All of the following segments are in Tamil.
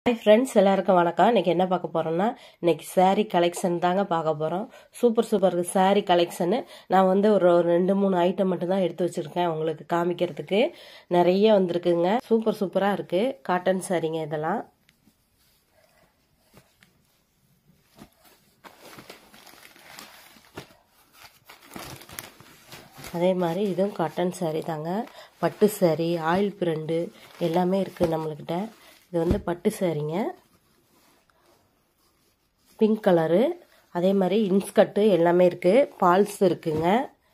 ஹாய் ஃப்ரெண்ட்ஸ் எல்லாருக்கும் வணக்கம் இன்னைக்கு என்ன பார்க்க போறோம்னா இன்னைக்கு saree கலெக்ஷன் தாங்க பார்க்க போறோம் சூப்பர் சூப்பர் saree கலெக்ஷனு நான் வந்து ஒரு ஒரு ரெண்டு மூணு ஐட்டம் மட்டும் தான் எடுத்து வச்சிருக்கேன் உங்களுக்கு காமிக்கிறதுக்கு நிறைய வந்திருக்குங்க சூப்பர் சூப்பராக இருக்கு காட்டன் சாரீங்க இதெல்லாம் அதே மாதிரி இதுவும் காட்டன் saree தாங்க பட்டு saree ஆயில் பிரிண்டு எல்லாமே இருக்குது நம்மளுக்கிட்ட இது வந்து பட்டு சாரீங்க பிங்க் கலரு அதே மாதிரி இன்ஸ்கட்டு எல்லாமே இருக்குது பால்ஸ் இருக்குங்க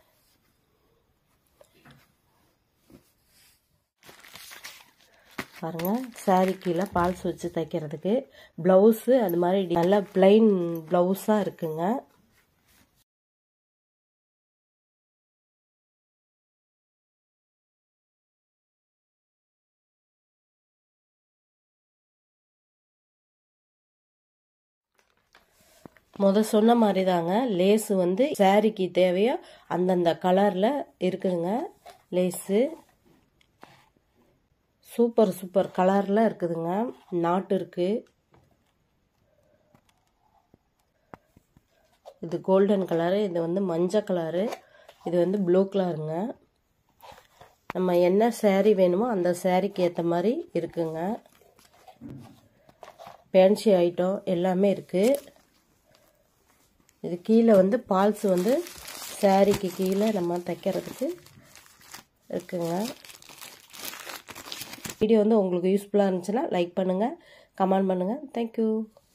பாருங்க சாரீ கீழே பால்ஸ் வச்சு தைக்கிறதுக்கு ப்ளவுஸு அது மாதிரி நல்ல பிளைன் ப்ளவுஸாக இருக்குங்க முத சொன்ன மாதிரி தாங்க லேஸு வந்து சாரிக்கு தேவையோ அந்தந்த கலரில் இருக்குதுங்க லேஸு சூப்பர் சூப்பர் கலரில் இருக்குதுங்க நாட்டு இருக்குது இது கோல்டன் கலரு இது வந்து மஞ்சள் கலரு இது வந்து ப்ளூ கலருங்க நம்ம என்ன சேரீ வேணுமோ அந்த சேரீக்கு ஏற்ற மாதிரி இருக்குங்க பேன்சி ஐட்டம் எல்லாமே இருக்குது இது கீழே வந்து பால்ஸ் வந்து சாரீக்கு கீழே நம்ம தைக்கிறதுக்கு இருக்குங்க வீடியோ வந்து உங்களுக்கு யூஸ்ஃபுல்லாக இருந்துச்சுன்னா லைக் பண்ணுங்கள் கமெண்ட் பண்ணுங்கள் தேங்க்யூ